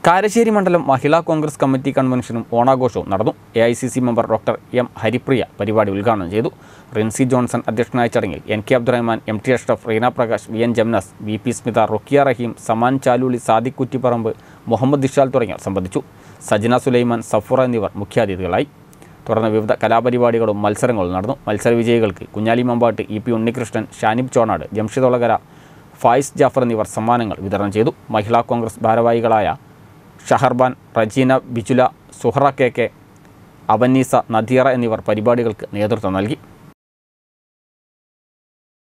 കാരശ്ശേരി മണ്ഡലം മഹിളാ കോൺഗ്രസ് കമ്മിറ്റി കൺവെൻഷനും ഓണാഘോഷവും നടന്നു A I C C member doctor M Haripriya പരിപാടി ഉദ്ഘാടനം ചെയ്തു റിൻസി ജോൺസൺ അധ്യക്ഷനായ ചടങ്ങിൽ N K Abdurahman M T Ashraf Reena Prakash V N Jamnas V P Smitha Rokkiya Raheem Saman Chaluli Sadiq Kuttipparamba Muhammad Ishal തുടങ്ങിയവർ സംബന്ധിച്ചു സജന സുലൈമാൻ സഫുറ എന്നിവർ മുഖ്യാതിഥികളായി തുടർന്ന് വിവിധ കലാപരിപാടികളും മത്സരങ്ങളും നടന്നു മത്സര വിജയികൾക്ക് കുഞ്ഞാലി മമ്പാട്ട് ഇ പി ഉണ്ണികൃഷ്ണൻ ഷാനിബ് ചോണാട് ജംഷിദൊളകര ഫായിസ് ജാഫർ എന്നിവർ സമ്മാനങ്ങൾ വിതരണം ചെയ്തു മഹിളാ കോൺഗ്രസ് ഭാരവാഹികളായ ഷഹർബാൻ റജീന ബിജുല സുഹറ കെ കെ അവന്നീസ നദീറ എന്നിവർ പരിപാടികൾക്ക് നേതൃത്വം നൽകി